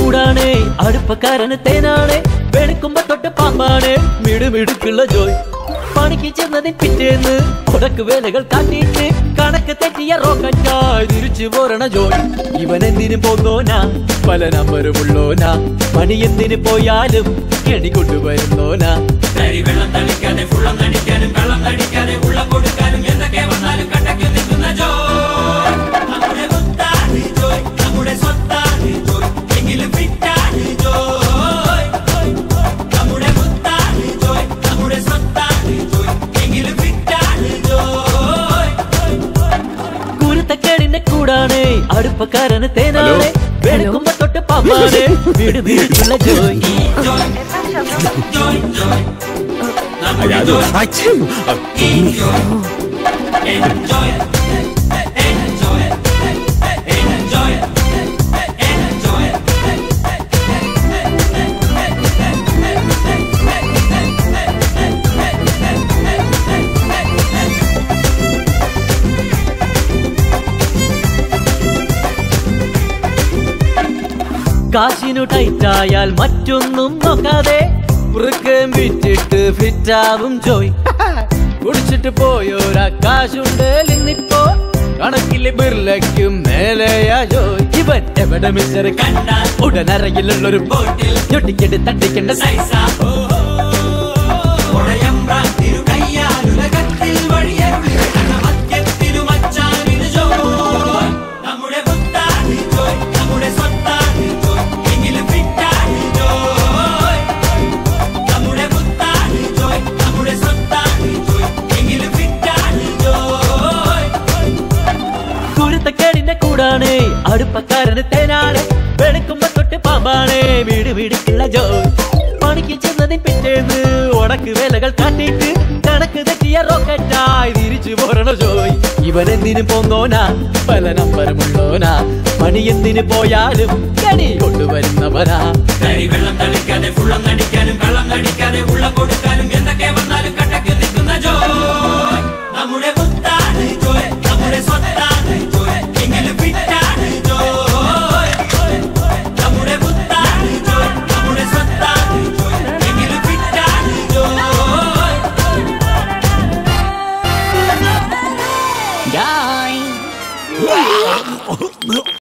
കൂടാണ് അടുപ്പക്കാരന് തേനാണ് വെളുക്കുമ്പോ തൊട്ട് പാമ്പാണ് മിടുമിടുക്കുള്ള ജോയ് പണിക്ക് ചെന്നതിൻ പിറ്റേന്ന് ഉടക്ക് വേലകൾ കാട്ടിയിട്ട് കണക്ക് തെറ്റിയ റോക്കറ്റായി തിരിച്ചു പോരണ ജോയ് ഇവൻ എന്തിനു പോന്നോനാ പല നമ്പരുമുള്ളോനാ പണി എന്തിനു പോയാലും കെണി കൊണ്ടുവരുന്നോനാ വെള്ളം തളിക്കാതെ ഫുള്ളം നടിക്കാനും കള്ളം നടിക്കാതെ ഉള്ളം കൊടുക്കാനും എന്തൊക്കെ വന്നാലും കട്ടയ്ക്ക് നിൽക്കുന്ന ജോയ് നമ്മുടെ മുത്താണ് ജോയ് നമ്മുടെ സ്വത്താണ് ജോയ് എങ്കിലും ഫിറ്റാണ് ജോയ് നമ്മുടെ മുത്താണ് ജോയ് നമ്മുടെ സ്വത്താണ് ജോയ് എങ്കിലും ഫിറ്റാണ് ജോയ് കുരുത്തക്കേടിന്റെ കൂടാണ് അടുപ്പക്കാരന് തേനാണ് വെളുക്കുമ്പോ തൊട്ട് പാമ്പാണ് വീട് വീടുള്ള ജോയ് ജോയ് ജോയ് ജോയ് നമ്മുടെ അത് Joy അച്ഛേ. enjoy enjoy enjoy enjoy enjoy കാശിനു ടൈറ്റായാൽ മറ്റൊന്നും നോക്കാതെ വൃക്കം വിറ്റിട്ട് ഫിറ്റാവും ജോയ് കുടിച്ചിട്ട് പോയോരാ കാശുണ്ട് ഇന്നിപ്പോ കണക്കിലെ ബിർലയ്ക്കും മേലെയാ ജോയ് ഇവൻ എവിടെ മിസ്റ്റർ കണ്ടാൽ ഉടനറയിലുള്ളൊരു ബോട്ടിൽ ഞൊട്ടിക്കെട്ട് തട്ടിക്കേണ്ട സൈസ ഉടയമ്പ്രാൻ തിരുകയ്യാലുലകത്തിൽ വഴിയരുളിൽ മദ്യത്തിലും അച്ചാനിന് ജോയ് നമ്മുടെ മുത്താണ് ജോയ് നമ്മുടെ സ്വത്താണ് ജോയ് എങ്കിലും ഫിറ്റാണ് ജോയ് നമ്മുടെ മുത്താണ് ജോയ് നമ്മുടെ സ്വത്താണ് ജോയ് എങ്കിലും ഫിറ്റാണ് ജോയ് കുരുത്തക്കേടിന്റെ കൂടാണ് അടുപ്പക്കാരന് തേനാണ് വെളുക്കുമ്പോ തൊട്ട് പാമ്പാണ് വീട് വീടുക്കുള്ള ജോയ് പണിക്ക് ചെന്നതിൻ പിറ്റേന്ന് ഉടക്ക് വേലകൾ കാട്ടിയിട്ട് കണക്ക് തെറ്റിയ റോക്കറ്റായി തിരിച്ചു പോരണ ജോയ് ഇവൻ എന്തിനു പോന്നോനാ പല നമ്പരമുള്ളോനാ പണി എന്തിനു പോയാലും കണി കൊണ്ടുവരുന്നവനാ വെള്ളം തളിക്കാതെ ഫുള്ളം നടിക്കാനും കള്ളം നടിക്കാതെ ഉള്ളം കൊടുക്കാനും എന്തൊക്കെ വന്നാലും കട്ടക്ക് നിൽക്കുന്ന ജോയ് നമ്മുടെ മുത്താണ് ജോയ് നമ്മുടെ സ്വത്താണ് ജോയ് എങ്കിലും ഫിറ്റാണ് ജോയ് നമ്മുടെ മുത്താണ് ജോയ് നമ്മുടെ സ്വത്താണ് ജോയ് എങ്കിലും ഫിറ്റാണ് ജോയ് ജോയ്